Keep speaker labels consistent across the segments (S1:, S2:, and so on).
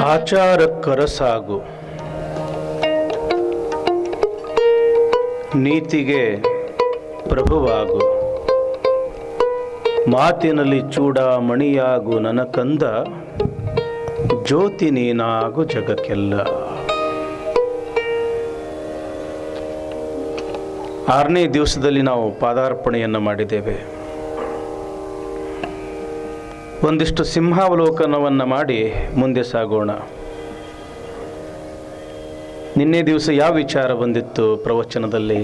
S1: ಆಚಾರಕ್ಕರಸಾಗು ನೀತಿಗೆ ಪ್ರಭುವಾಗು ಮಾತಿನಲ್ಲಿ ಚೂಡಾಮಣಿಯಾಗು ನನ್ನ ಕಂದ ಜ್ಯೋತಿ ನೀನಾಗು ಜಗಕ್ಕೆಲ್ಲ ಆರನೇ ದಿವಸದಲ್ಲಿ ನಾವು ಪಾದಾರ್ಪಣೆಯನ್ನು ಮಾಡಿದ್ದೇವೆ ಒಂದಿಷ್ಟು ಸಿಂಹಾವಲೋಕನವನ್ನು ಮಾಡಿ ಮುಂದೆ ಸಾಗೋಣ ನಿನ್ನೆ ದಿವಸ ಯಾವ ವಿಚಾರ ಬಂದಿತ್ತು ಪ್ರವಚನದಲ್ಲಿ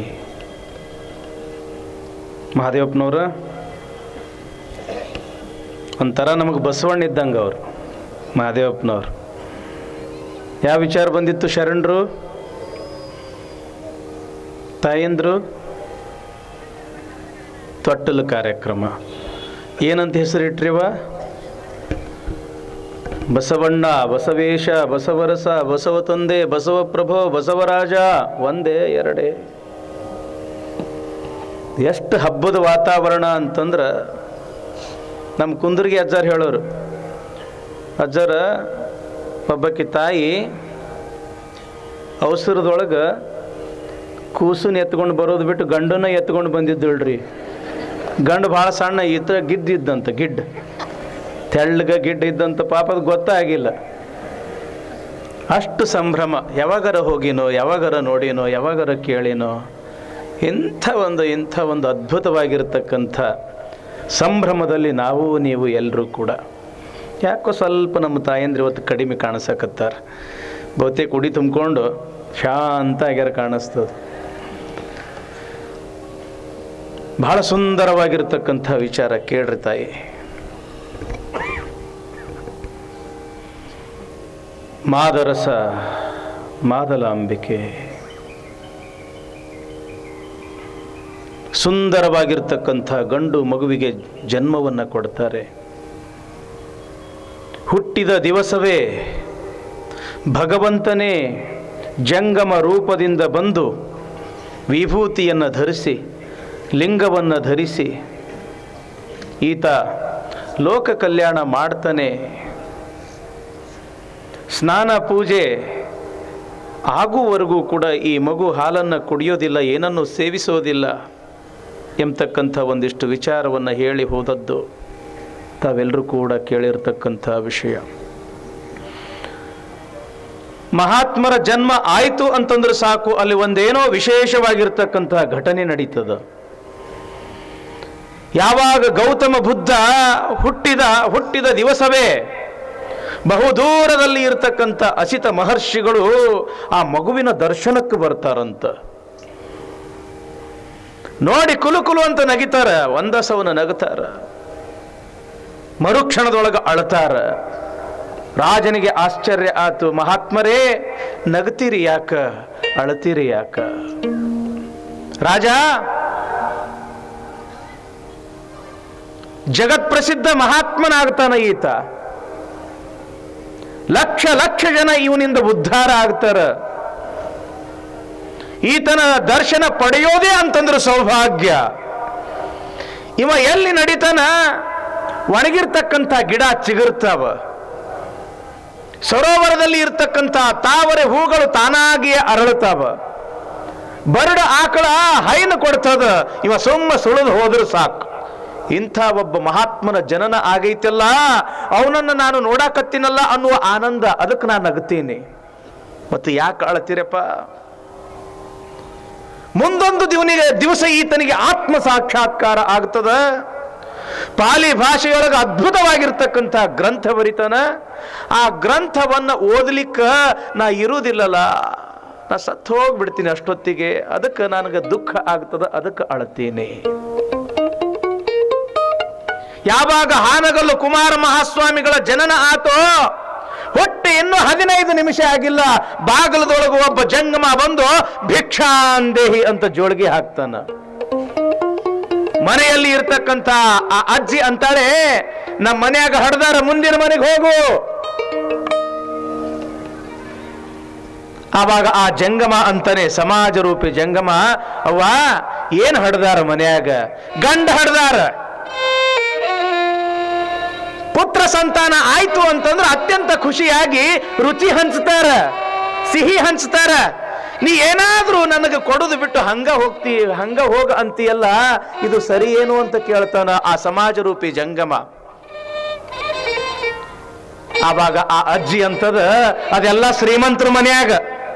S1: ಮಹಾದೇವಪ್ಪನವ್ರ ಒಂಥರ ನಮಗೆ ಬಸವಣ್ಣ ಇದ್ದಂಗೆ ಅವರು ಮಹಾದೇವಪ್ಪನವ್ರು ಯಾವ ವಿಚಾರ ಬಂದಿತ್ತು ಶರಣರು ತಾಯಂದ್ರು ತೊಟ್ಟಲು ಕಾರ್ಯಕ್ರಮ ಏನಂತ ಹೆಸರಿಟ್ರಿವ ಬಸವಣ್ಣ ಬಸವೇಶ ಬಸವರಸ ಬಸವ ತಂದೆ ಬಸವ ಪ್ರಭೋ ಬಸವರಾಜ ಒಂದೇ ಎರಡೇ ಎಷ್ಟು ಹಬ್ಬದ ವಾತಾವರಣ ಅಂತಂದ್ರೆ ನಮ್ಮ ಕುಂದರ್ಗಿ ಅಜ್ಜಾರ್ ಹೇಳೋರು ಅಜ್ಜರ ಒಬ್ಬಾಕಿ ತಾಯಿ ಅವಸರದೊಳಗೆ ಕೂಸನ್ನ ಎತ್ಕೊಂಡು ಬರೋದು ಬಿಟ್ಟು ಗಂಡನ ಎತ್ಕೊಂಡು ಬಂದಿದ್ದಳ್ರಿ ಗಂಡು ಭಾಳ ಸಣ್ಣ ಈತ ಗಿದ್ದಿದ್ದಂತ ಗಿಡ್ ತೆಳ್ಳಗ ಗಿಡ್ಡ ಇದ್ದಂತ ಪಾಪ ಅದು ಗೊತ್ತಾಗಿಲ್ಲ ಅಷ್ಟು ಸಂಭ್ರಮ ಯಾವಾಗರ ಹೋಗಿನೋ ಯಾವಾಗರ ನೋಡಿನೋ ಯಾವಾಗರ ಕೇಳಿನೋ ಇಂಥ ಒಂದು ಇಂಥ ಒಂದು ಅದ್ಭುತವಾಗಿರ್ತಕ್ಕಂಥ ಸಂಭ್ರಮದಲ್ಲಿ ನಾವು ನೀವು ಎಲ್ಲರೂ ಕೂಡ ಯಾಕೋ ಸ್ವಲ್ಪ ನಮ್ಮ ತಾಯಂದ್ರೆ ಇವತ್ತು ಕಡಿಮೆ ಕಾಣಿಸಕತ್ತಾರ ಬಹುತೇಕ ಉಡಿ ತುಂಬಿಕೊಂಡು ಶಾಂತ ಆಗ್ಯಾರ ಕಾಣಿಸ್ತದೆ ಬಹಳ ಸುಂದರವಾಗಿರ್ತಕ್ಕಂಥ ವಿಚಾರ ಕೇಳ್ರಿ ತಾಯಿ ಮಾದರಸ ಮಾದಲಾಂಬಿಕೆ ಸುಂದರವಾಗಿರ್ತಕ್ಕಂಥ ಗಂಡು ಮಗುವಿಗೆ ಜನ್ಮವನ್ನು ಕೊಡ್ತಾರೆ ಹುಟ್ಟಿದ ದಿವಸವೇ ಭಗವಂತನೇ ಜಂಗಮ ರೂಪದಿಂದ ಬಂದು ವಿಭೂತಿಯನ್ನು ಧರಿಸಿ ಲಿಂಗವನ್ನು ಧರಿಸಿ ಈತ ಲೋಕ ಕಲ್ಯಾಣ ಮಾಡ್ತಾನೆ ಸ್ನಾನ ಪೂಜೆ ಆಗುವವರೆಗೂ ಕೂಡ ಈ ಮಗು ಹಾಲನ್ನು ಕುಡಿಯೋದಿಲ್ಲ ಏನನ್ನು ಸೇವಿಸೋದಿಲ್ಲ ಎಂಬತಕ್ಕಂಥ ಒಂದಿಷ್ಟು ವಿಚಾರವನ್ನು ಹೇಳಿ ಹೋದದ್ದು ತಾವೆಲ್ಲರೂ ಕೂಡ ಕೇಳಿರ್ತಕ್ಕಂಥ ವಿಷಯ ಮಹಾತ್ಮರ ಜನ್ಮ ಆಯಿತು ಅಂತಂದ್ರೆ ಸಾಕು ಅಲ್ಲಿ ಒಂದೇನೋ ವಿಶೇಷವಾಗಿರ್ತಕ್ಕಂಥ ಘಟನೆ ನಡೀತದ ಯಾವಾಗ ಗೌತಮ ಬುದ್ಧ ಹುಟ್ಟಿದ ಹುಟ್ಟಿದ ದಿವಸವೇ ಬಹುದೂರದಲ್ಲಿ ಇರತಕ್ಕಂಥ ಅಸಿತ ಮಹರ್ಷಿಗಳು ಆ ಮಗುವಿನ ದರ್ಶನಕ್ಕೆ ಬರ್ತಾರಂತ ನೋಡಿ ಕುಲು ಕುಲು ಅಂತ ನಗಿತಾರ ಒಂದಸವನ ನಗತಾರ ಮರುಕ್ಷಣದೊಳಗೆ ಅಳತಾರ ರಾಜನಿಗೆ ಆಶ್ಚರ್ಯ ಆತು ಮಹಾತ್ಮರೇ ನಗತೀರಿ ಯಾಕ ಅಳತೀರಿ ಯಾಕ ರಾಜ ಜಗತ್ಪ್ರಸಿದ್ಧ ಮಹಾತ್ಮನಾಗ್ತಾನ ಈತ ಲಕ್ಷ ಲಕ್ಷ ಜನ ಇವನಿಂದ ಉದ್ಧಾರ ಆಗ್ತಾರ ಈತನ ದರ್ಶನ ಪಡೆಯೋದೇ ಅಂತಂದ್ರೆ ಸೌಭಾಗ್ಯ ಇವ ಎಲ್ಲಿ ನಡೀತಾನ ಒಣಗಿರ್ತಕ್ಕಂಥ ಗಿಡ ಚಿಗುರ್ತಾವ ಸರೋವರದಲ್ಲಿ ಇರ್ತಕ್ಕಂಥ ತಾವರೆ ಹೂಗಳು ತಾನಾಗಿಯೇ ಅರಳುತ್ತಾವ ಬರಡ ಆಕಳ ಹೈನು ಕೊಡ್ತದ ಇವ ಸುಮ್ಮ ಸುಳಿದು ಹೋದ್ರೆ ಸಾಕು ಇಂಥ ಒಬ್ಬ ಮಹಾತ್ಮನ ಜನನ ಆಗೈತಲ್ಲ ಅವನನ್ನು ನಾನು ನೋಡಾಕತ್ತೀನಲ್ಲ ಅನ್ನುವ ಆನಂದ ಅದಕ್ಕೆ ನಾನು ನಗ್ತೀನಿ ಮತ್ತು ಯಾಕೆ ಅಳತೀರಪ್ಪ ಮುಂದೊಂದು ದಿವನಿಗೆ ದಿವಸ ಈತನಿಗೆ ಆತ್ಮ ಸಾಕ್ಷಾತ್ಕಾರ ಆಗ್ತದ ಪಾಲಿ ಭಾಷೆಯೊಳಗೆ ಅದ್ಭುತವಾಗಿರ್ತಕ್ಕಂಥ ಗ್ರಂಥ ಬರಿತಾನ ಆ ಗ್ರಂಥವನ್ನ ಓದಲಿಕ್ಕ ನಾ ಇರುವುದಿಲ್ಲಲ್ಲ ನಾ ಸತ್ತು ಹೋಗ್ಬಿಡ್ತೀನಿ ಅಷ್ಟೊತ್ತಿಗೆ ಅದಕ್ಕೆ ನನಗೆ ದುಃಖ ಆಗ್ತದ ಅದಕ್ಕೆ ಅಳತೀನಿ ಯಾವಾಗ ಹಾನಗಲ್ಲು ಕುಮಾರ ಮಹಾಸ್ವಾಮಿಗಳ ಜನನ ಆತೋ ಹೊಟ್ಟೆ ಇನ್ನೂ ಹದಿನೈದು ನಿಮಿಷ ಆಗಿಲ್ಲ ಬಾಗಲದೊಳಗೆ ಒಬ್ಬ ಜಂಗಮ ಬಂದು ಭಿಕ್ಷಾಂದೇಹಿ ಅಂತ ಜೋಳಿಗೆ ಹಾಕ್ತಾನ ಮನೆಯಲ್ಲಿ ಇರ್ತಕ್ಕಂಥ ಆ ಅಜ್ಜಿ ಅಂತಾಳೆ ನಮ್ಮ ಮನ್ಯಾಗ ಹಡ್ದಾರ ಮುಂದಿನ ಮನೆಗೆ ಹೋಗು ಆವಾಗ ಆ ಜಂಗಮ ಅಂತಾನೆ ಸಮಾಜ ರೂಪಿ ಜಂಗಮ ಅವ್ವ ಏನ್ ಹಡ್ದಾರ ಮನ್ಯಾಗ ಗಂಡ ಹಡ್ದಾರ ಪುತ್ರ ಸಂತಾನ ಆಯ್ತು ಅಂತಂದ್ರೆ ಅತ್ಯಂತ ಖುಷಿಯಾಗಿ ರುಚಿ ಹಂಚ್ತಾರ ಸಿಹಿ ಹಂಚ್ತಾರ ನೀ ಏನಾದ್ರೂ ನನಗೆ ಕೊಡೋದು ಬಿಟ್ಟು ಹಂಗ ಹೋಗ್ತಿ ಹಂಗ ಹೋಗ ಅಂತೀಯಲ್ಲ ಇದು ಸರಿ ಏನು ಅಂತ ಕೇಳ್ತಾನ ಆ ಸಮಾಜ ರೂಪಿ ಜಂಗಮ ಆವಾಗ ಆ ಅಜ್ಜಿ ಅಂತದ ಅದೆಲ್ಲ ಶ್ರೀಮಂತರ ಮನ್ಯಾಗ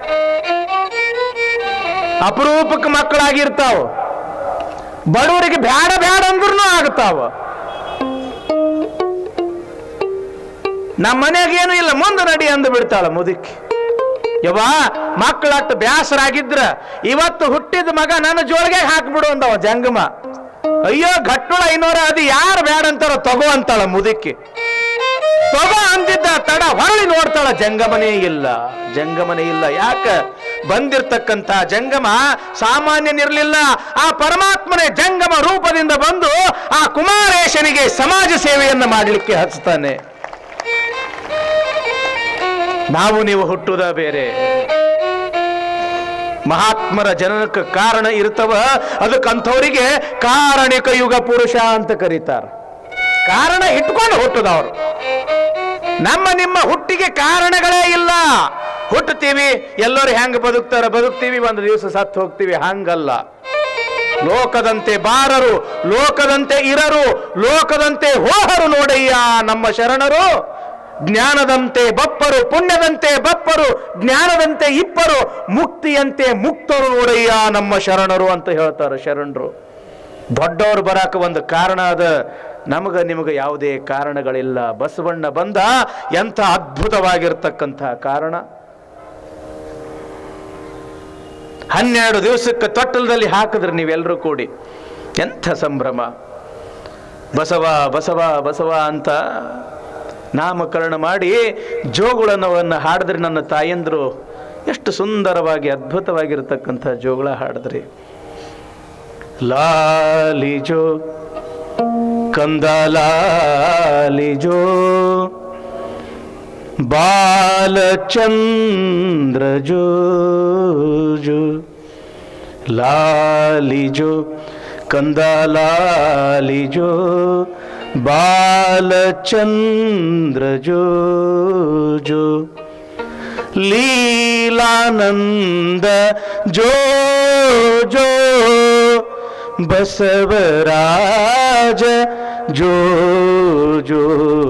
S1: ಅಪರೂಪಕ್ಕೆ ಮಕ್ಕಳಾಗಿರ್ತಾವ ಬಡವರಿಗೆ ಬ್ಯಾಡ ಬ್ಯಾಡ ಅಂದ್ರೂ ಆಗ್ತಾವ ನಮ್ಮ ಮನ್ಯಾಗ ಏನು ಇಲ್ಲ ಮುಂದೆ ನಡಿ ಅಂದು ಬಿಡ್ತಾಳ ಮುದುಕಿ ಯವ್ವ ಮಕ್ಕಳಟ್ಟು ಬ್ಯಾಸರಾಗಿದ್ರ ಇವತ್ತು ಹುಟ್ಟಿದ ಮಗ ನನ್ನ ಜೋಳಿಗೆ ಹಾಕ್ಬಿಡು ಅಂದವ ಜಂಗಮ ಅಯ್ಯೋ ಗಟ್ಟುಳ ಐನೂರ ಅದು ಯಾರು ಬ್ಯಾಡ ಅಂತಾರ ತಗೋ ಅಂತಾಳ ಮುದುಕಿ ತಗೋ ಅಂದಿದ್ದ ತಡ ಹೊರಳಿ ನೋಡ್ತಾಳ ಜಂಗಮನೇ ಇಲ್ಲ ಜಂಗಮನೇ ಇಲ್ಲ ಯಾಕ ಬಂದಿರ್ತಕ್ಕಂಥ ಜಂಗಮ ಸಾಮಾನ್ಯನಿರ್ಲಿಲ್ಲ ಆ ಪರಮಾತ್ಮನೇ ಜಂಗಮ ರೂಪದಿಂದ ಬಂದು ಆ ಕುಮಾರೇಶನಿಗೆ ಸಮಾಜ ಸೇವೆಯನ್ನ ಮಾಡಲಿಕ್ಕೆ ಹಚ್ತಾನೆ ನಾವು ನೀವು ಹುಟ್ಟುದ ಬೇರೆ ಮಹಾತ್ಮರ ಜನನಕ್ಕೆ ಕಾರಣ ಇರ್ತವ ಅದಕ್ಕಂಥವರಿಗೆ ಕಾರಣಿಕ ಯುಗ ಪುರುಷ ಅಂತ ಕರೀತಾರ ಕಾರಣ ಇಟ್ಕೊಂಡು ಹುಟ್ಟದವರು ನಮ್ಮ ನಿಮ್ಮ ಹುಟ್ಟಿಗೆ ಕಾರಣಗಳೇ ಇಲ್ಲ ಹುಟ್ಟುತ್ತೀವಿ ಎಲ್ಲರೂ ಹೆಂಗ್ ಬದುಕ್ತಾರ ಬದುಕ್ತೀವಿ ಒಂದು ದಿವಸ ಸತ್ತು ಹೋಗ್ತೀವಿ ಹಂಗಲ್ಲ ಲೋಕದಂತೆ ಬಾರರು ಲೋಕದಂತೆ ಇರರು ಲೋಕದಂತೆ ಹೋಹರು ನೋಡಯ್ಯ ನಮ್ಮ ಶರಣರು ಜ್ಞಾನದಂತೆ ಬಪ್ಪರು ಪುಣ್ಯದಂತೆ ಬಪ್ಪರು ಜ್ಞಾನದಂತೆ ಇಪ್ಪರು ಮುಕ್ತಿಯಂತೆ ಮುಕ್ತರು ನೋಡಯ್ಯ ನಮ್ಮ ಶರಣರು ಅಂತ ಹೇಳ್ತಾರೆ ಶರಣರು ದೊಡ್ಡವರು ಬರಾಕ ಒಂದು ಕಾರಣ ಅದ ನಮಗ ನಿಮಗ ಯಾವುದೇ ಕಾರಣಗಳಿಲ್ಲ ಬಸವಣ್ಣ ಬಂದ ಎಂಥ ಅದ್ಭುತವಾಗಿರ್ತಕ್ಕಂಥ ಕಾರಣ ಹನ್ನೆರಡು ದಿವಸಕ್ಕೆ ತೊಟ್ಟಲದಲ್ಲಿ ಹಾಕಿದ್ರಿ ನೀವೆಲ್ಲರೂ ಕೂಡಿ ಎಂಥ ಸಂಭ್ರಮ ಬಸವ ಬಸವ ಬಸವ ಅಂತ ನಾಮಕರಣ ಮಾಡಿ ಜೋಗುಳನವನ್ನು ಹಾಡಿದ್ರಿ ನನ್ನ ತಾಯಂದ್ರು ಎಷ್ಟು ಸುಂದರವಾಗಿ ಅದ್ಭುತವಾಗಿರ್ತಕ್ಕಂಥ ಜೋಗುಳ ಹಾಡಿದ್ರಿ ಲಾಲಿಜೋ ಕಂದ ಲಾಲಿಜೋ ಬಾಲಚಂದ್ರ ಜೋ ಜೋ ಲಾಲಿಜೋ ಕಂದ ಲಾಲಿಜೋ ಬಾಲಚಂದ್ರ ಜೋ ಜೋ ಲೀಲಾನಂದ ಜೋ ಜೋ ಬಸವರಾಜ ಜೋ ಜೋ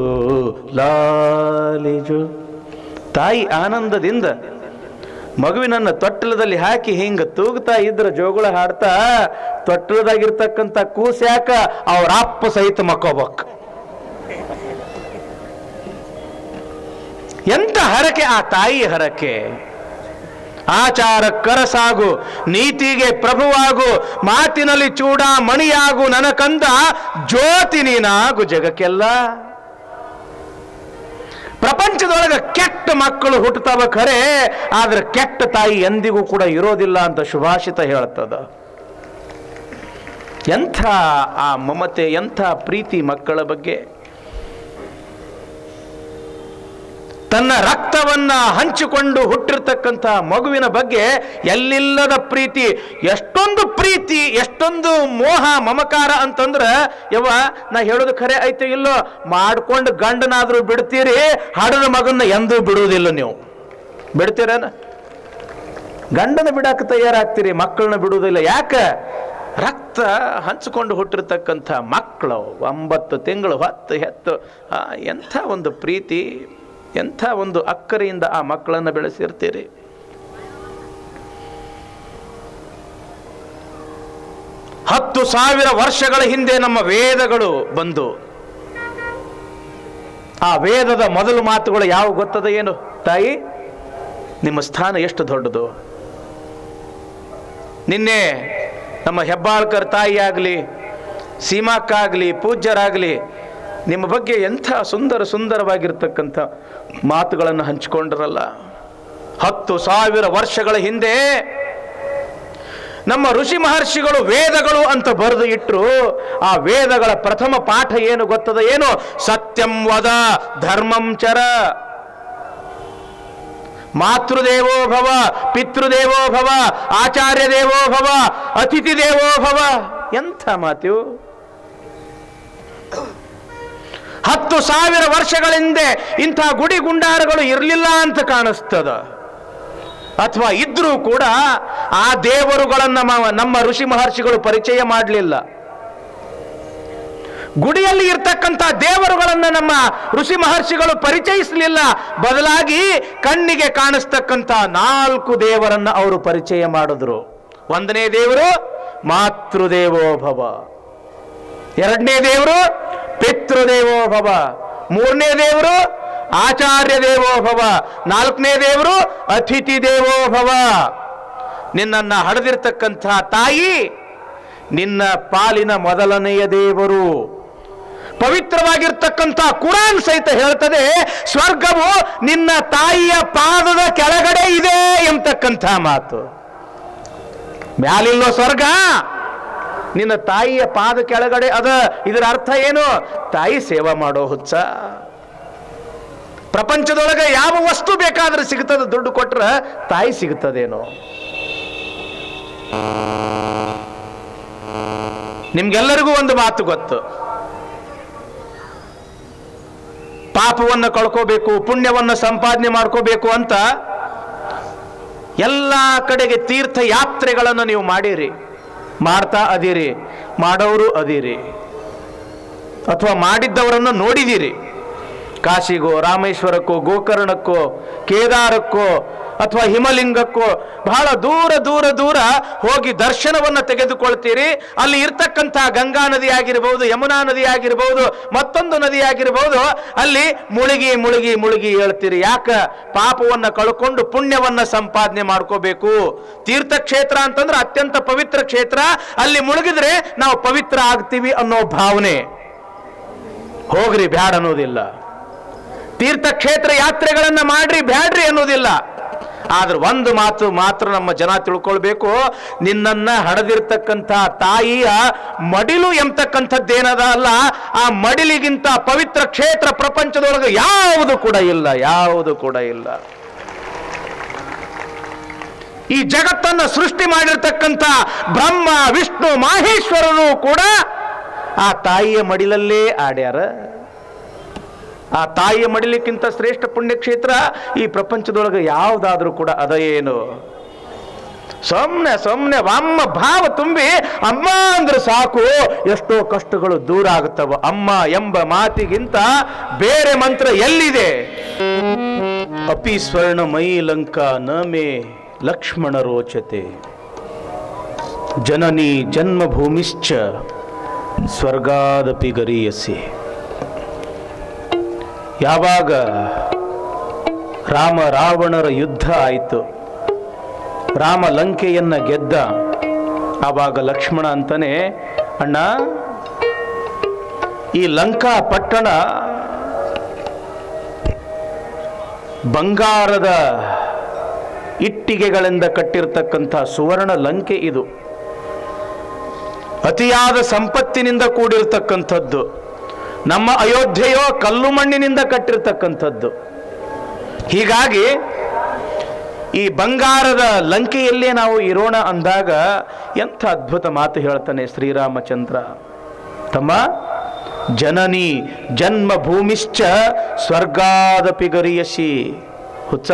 S1: ಲಾಲಿ ಜೋ ತಾಯಿ ಆನಂದದಿಂದ ಮಗುವಿನನ್ನ ತೊಟ್ಟಲದಲ್ಲಿ ಹಾಕಿ ಹಿಂಗ ತೂಗ್ತಾ ಇದ್ರ ಜೋಗುಳ ಹಾಡ್ತಾ ತೊಟ್ಟಲದಾಗಿರ್ತಕ್ಕಂಥ ಕೂಸ್ಯಾಕ ಅವ್ರ ಅಪ್ಪ ಸಹಿತ ಮಕ್ಕೋಬೇಕು ಎಂತ ಹರಕೆ ಆ ತಾಯಿ ಹರಕೆ ಆಚಾರ ಕರಸಾಗು ನೀತಿಗೆ ಪ್ರಭುವಾಗು ಮಾತಿನಲ್ಲಿ ಚೂಡ ಮಣಿಯಾಗು ನನಕಂದ ಜ್ಯೋತಿ ನೀನಾಗು ಜಗಕ್ಕೆಲ್ಲ ಪ್ರಪಂಚದೊಳಗ ಕೆಟ್ಟ ಮಕ್ಕಳು ಹುಟ್ಟುತ್ತವ ಖರೆ ಆದ್ರೆ ಕೆಟ್ಟ ತಾಯಿ ಎಂದಿಗೂ ಕೂಡ ಇರೋದಿಲ್ಲ ಅಂತ ಶುಭಾಷಿತ ಹೇಳ್ತದ ಎಂಥ ಆ ಮಮತೆ ಎಂಥ ಪ್ರೀತಿ ಮಕ್ಕಳ ಬಗ್ಗೆ ತನ್ನ ರಕ್ತವನ್ನ ಹಂಚಿಕೊಂಡು ಹುಟ್ಟಿರ್ತಕ್ಕಂಥ ಮಗುವಿನ ಬಗ್ಗೆ ಎಲ್ಲಿಲ್ಲದ ಪ್ರೀತಿ ಎಷ್ಟೊಂದು ಪ್ರೀತಿ ಎಷ್ಟೊಂದು ಮೋಹ ಮಮಕಾರ ಅಂತಂದ್ರ ಯವ್ವ ನಾ ಹೇಳೋದು ಖರೆ ಐತೆ ಇಲ್ಲೋ ಮಾಡ್ಕೊಂಡು ಗಂಡನಾದ್ರೂ ಬಿಡ್ತೀರಿ ಹಡದ ಮಗನ್ನ ಎಂದೂ ಬಿಡುವುದಿಲ್ಲ ನೀವು ಬಿಡ್ತೀರೇನ ಗಂಡನ ಬಿಡಾಕ ತಯಾರಾಗ್ತೀರಿ ಮಕ್ಕಳನ್ನ ಬಿಡುವುದಿಲ್ಲ ಯಾಕೆ ರಕ್ತ ಹಂಚಿಕೊಂಡು ಹುಟ್ಟಿರ್ತಕ್ಕಂಥ ಮಕ್ಕಳು ಒಂಬತ್ತು ತಿಂಗಳು ಹೊತ್ತು ಹೆತ್ತು ಆ, ಎಂಥ ಒಂದು ಪ್ರೀತಿ ಎಂಥ ಒಂದು ಅಕ್ಕರೆಯಿಂದ ಆ ಮಕ್ಕಳನ್ನು ಬೆಳೆಸಿರ್ತೀರಿ ಹತ್ತು ಸಾವಿರ ವರ್ಷಗಳ ಹಿಂದೆ ನಮ್ಮ ವೇದಗಳು ಬಂದು ಆ ವೇದದ ಮೊದಲು ಮಾತುಗಳು ಯಾವ ಗೊತ್ತದ ಏನು ತಾಯಿ ನಿಮ್ಮ ಸ್ಥಾನ ಎಷ್ಟು ದೊಡ್ಡದು ನಿನ್ನೆ ನಮ್ಮ ಹೆಬ್ಬಾಳ್ಕರ್ ತಾಯಿ ಆಗಲಿ ಸೀಮಾಕ್ಕಾಗಲಿ ಪೂಜ್ಯರಾಗಲಿ ನಿಮ್ಮ ಬಗ್ಗೆ ಎಂಥ ಸುಂದರ ಸುಂದರವಾಗಿರ್ತಕ್ಕಂಥ ಮಾತುಗಳನ್ನು ಹಂಚಿಕೊಂಡ್ರಲ್ಲ ಹತ್ತು ಸಾವಿರ ವರ್ಷಗಳ ಹಿಂದೆ ನಮ್ಮ ಋಷಿ ಮಹರ್ಷಿಗಳು ವೇದಗಳು ಅಂತ ಬರೆದು ಇಟ್ರು ಆ ವೇದಗಳ ಪ್ರಥಮ ಪಾಠ ಏನು ಗೊತ್ತದ ಏನು ಸತ್ಯಂ ವದ ಧರ್ಮಂ ಚರ ಮಾತೃದೇವೋ ಭವ ಪಿತೃದೇವೋ ಭವ ಆಚಾರ್ಯ ದೇವೋ ಭವ ಅತಿಥಿ ದೇವೋ ಭವ ಎಂಥ ಮಾತು ಹತ್ತು ಸಾವಿರ ವರ್ಷಗಳ ಹಿಂದೆ ಇಂಥ ಗುಡಿ ಗುಂಡಾರಗಳು ಇರಲಿಲ್ಲ ಅಂತ ಕಾಣಿಸ್ತದ ಅಥವಾ ಇದ್ರೂ ಕೂಡ ಆ ದೇವರುಗಳನ್ನು ಮ- ನಮ್ಮ ಋಷಿ ಮಹರ್ಷಿಗಳು ಪರಿಚಯ ಮಾಡಲಿಲ್ಲ ಗುಡಿಯಲ್ಲಿ ಇರ್ತಕ್ಕಂಥ ದೇವರುಗಳನ್ನು ನಮ್ಮ ಋಷಿ ಮಹರ್ಷಿಗಳು ಪರಿಚಯಿಸಲಿಲ್ಲ ಬದಲಾಗಿ ಕಣ್ಣಿಗೆ ಕಾಣಿಸ್ತಕ್ಕಂಥ ನಾಲ್ಕು ದೇವರನ್ನ ಅವರು ಪರಿಚಯ ಮಾಡಿದ್ರು ಒಂದನೇ ದೇವರು ಮಾತೃದೇವೋಭವ ಎರಡನೇ ದೇವರು ಪಿತೃದೇವೋಭವ ಮೂರನೇ ದೇವರು ಆಚಾರ್ಯ ದೇವೋಭವ ನಾಲ್ಕನೇ ದೇವರು ಅತಿಥಿ ದೇವೋಭವ ನಿನ್ನನ್ನ ಹಡೆದಿರ್ತಕ್ಕಂಥ ತಾಯಿ ನಿನ್ನ ಪಾಲಿನ ಮೊದಲನೆಯ ದೇವರು ಪವಿತ್ರವಾಗಿರ್ತಕ್ಕಂಥ ಕುರಾನ್ ಸಹಿತ ಹೇಳ್ತದೆ ಸ್ವರ್ಗವು ನಿನ್ನ ತಾಯಿಯ ಪಾದದ ಕೆಳಗಡೆ ಇದೆ ಎಂಬತಕ್ಕಂಥ ಮಾತು ಮ್ಯಾಲಿಲ್ಲೋ ಸ್ವರ್ಗ ನಿನ್ನ ತಾಯಿಯ ಪಾದ ಕೆಳಗಡೆ ಅದ ಇದರ ಅರ್ಥ ಏನು ತಾಯಿ ಸೇವಾ ಮಾಡೋ ಹುಚ್ಚ ಪ್ರಪಂಚದೊಳಗೆ ಯಾವ ವಸ್ತು ಬೇಕಾದ್ರೆ ಸಿಗ್ತದೆ ದುಡ್ಡು ಕೊಟ್ರ ತಾಯಿ ಸಿಗ್ತದೇನೋ ನಿಮ್ಗೆಲ್ಲರಿಗೂ ಒಂದು ಮಾತು ಗೊತ್ತು ಪಾಪವನ್ನು ಕಳ್ಕೋಬೇಕು ಪುಣ್ಯವನ್ನು ಸಂಪಾದನೆ ಮಾಡ್ಕೋಬೇಕು ಅಂತ ಎಲ್ಲ ಕಡೆಗೆ ತೀರ್ಥ ಯಾತ್ರೆಗಳನ್ನು ನೀವು ಮಾಡಿರಿ ಮಾಡ್ತಾ ಅದೀರಿ ಮಾಡೋರು ಅದೀರಿ ಅಥವಾ ಮಾಡಿದ್ದವರನ್ನು ನೋಡಿದಿರಿ ಕಾಶಿಗೋ ರಾಮೇಶ್ವರಕ್ಕೋ ಗೋಕರ್ಣಕ್ಕೋ ಕೇದಾರಕ್ಕೋ ಅಥವಾ ಹಿಮಲಿಂಗಕ್ಕೋ ಬಹಳ ದೂರ ದೂರ ದೂರ ಹೋಗಿ ದರ್ಶನವನ್ನು ತೆಗೆದುಕೊಳ್ತೀರಿ ಅಲ್ಲಿ ಇರ್ತಕ್ಕಂಥ ಗಂಗಾ ನದಿ ಆಗಿರಬಹುದು ಯಮುನಾ ನದಿ ಆಗಿರಬಹುದು ಮತ್ತೊಂದು ನದಿ ಆಗಿರಬಹುದು ಅಲ್ಲಿ ಮುಳುಗಿ ಮುಳುಗಿ ಮುಳುಗಿ ಹೇಳ್ತೀರಿ ಯಾಕ ಪಾಪವನ್ನ ಕಳ್ಕೊಂಡು ಪುಣ್ಯವನ್ನ ಸಂಪಾದನೆ ಮಾಡ್ಕೋಬೇಕು ತೀರ್ಥಕ್ಷೇತ್ರ ಅಂತಂದ್ರೆ ಅತ್ಯಂತ ಪವಿತ್ರ ಕ್ಷೇತ್ರ ಅಲ್ಲಿ ಮುಳುಗಿದ್ರೆ ನಾವು ಪವಿತ್ರ ಆಗ್ತೀವಿ ಅನ್ನೋ ಭಾವನೆ ಹೋಗ್ರಿ ಬ್ಯಾಡ ಅನ್ನೋದಿಲ್ಲ ತೀರ್ಥಕ್ಷೇತ್ರ ಯಾತ್ರೆಗಳನ್ನ ಮಾಡ್ರಿ ಬ್ಯಾಡ್ರಿ ಅನ್ನೋದಿಲ್ಲ ಆದ್ರೆ ಒಂದು ಮಾತು ಮಾತ್ರ ನಮ್ಮ ಜನ ತಿಳ್ಕೊಳ್ಬೇಕು ನಿನ್ನನ್ನ ಹಡದಿರ್ತಕ್ಕಂಥ ತಾಯಿಯ ಮಡಿಲು ಎಂಬತಕ್ಕಂಥದ್ದೇನದ ಅಲ್ಲ ಆ ಮಡಿಲಿಗಿಂತ ಪವಿತ್ರ ಕ್ಷೇತ್ರ ಪ್ರಪಂಚದೊಳಗೆ ಯಾವುದು ಕೂಡ ಇಲ್ಲ ಯಾವುದು ಕೂಡ ಇಲ್ಲ ಈ ಜಗತ್ತನ್ನ ಸೃಷ್ಟಿ ಮಾಡಿರ್ತಕ್ಕಂಥ ಬ್ರಹ್ಮ ವಿಷ್ಣು ಮಾಹೇಶ್ವರರು ಕೂಡ ಆ ತಾಯಿಯ ಮಡಿಲಲ್ಲೇ ಆಡ್ಯಾರ ಆ ತಾಯಿಯ ಮಡಿಲಿಕ್ಕಿಂತ ಶ್ರೇಷ್ಠ ಪುಣ್ಯಕ್ಷೇತ್ರ ಈ ಪ್ರಪಂಚದೊಳಗೆ ಯಾವುದಾದ್ರೂ ಕೂಡ ಅದ ಏನು ಸುಮ್ಮನೆ ಸುಮ್ಮನೆ ಅಮ್ಮ ಭಾವ ತುಂಬಿ ಅಮ್ಮ ಅಂದ್ರೆ ಸಾಕು ಎಷ್ಟೋ ಕಷ್ಟಗಳು ದೂರ ಆಗುತ್ತವ ಅಮ್ಮ ಎಂಬ ಮಾತಿಗಿಂತ ಬೇರೆ ಮಂತ್ರ ಎಲ್ಲಿದೆ ಅಪಿ ಸ್ವರ್ಣ ಮೈ ಲಂಕಾ ನ ಮೇ ಲಕ್ಷ್ಮಣ ರೋಚತೆ ಜನನಿ ಜನ್ಮಭೂಮಿಶ್ಚ ಸ್ವರ್ಗಾದಪಿ ಗರೀಯಸಿ ಯಾವಾಗ ರಾಮ ರಾವಣರ ಯುದ್ಧ ಆಯಿತು ರಾಮ ಲಂಕೆಯನ್ನ ಗೆದ್ದ ಆವಾಗ ಲಕ್ಷ್ಮಣ ಅಂತಾನೆ ಅಣ್ಣ ಈ ಲಂಕಾ ಪಟ್ಟಣ ಬಂಗಾರದ ಇಟ್ಟಿಗೆಗಳಿಂದ ಕಟ್ಟಿರ್ತಕ್ಕಂಥ ಸುವರ್ಣ ಲಂಕೆ ಇದು ಅತಿಯಾದ ಸಂಪತ್ತಿನಿಂದ ಕೂಡಿರ್ತಕ್ಕಂಥದ್ದು ನಮ್ಮ ಅಯೋಧ್ಯೆಯೋ ಕಲ್ಲು ಮಣ್ಣಿನಿಂದ ಕಟ್ಟಿರ್ತಕ್ಕಂಥದ್ದು ಹೀಗಾಗಿ ಈ ಬಂಗಾರದ ಲಂಕೆಯಲ್ಲೇ ನಾವು ಇರೋಣ ಅಂದಾಗ ಎಂಥ ಅದ್ಭುತ ಮಾತು ಹೇಳ್ತಾನೆ ಶ್ರೀರಾಮಚಂದ್ರ ತಮ್ಮ ಜನನಿ ಜನ್ಮ ಭೂಮಿಶ್ಚ ಸ್ವರ್ಗಾದಪಿ ಗರಿಯಸಿ ಹುಚ್ಚ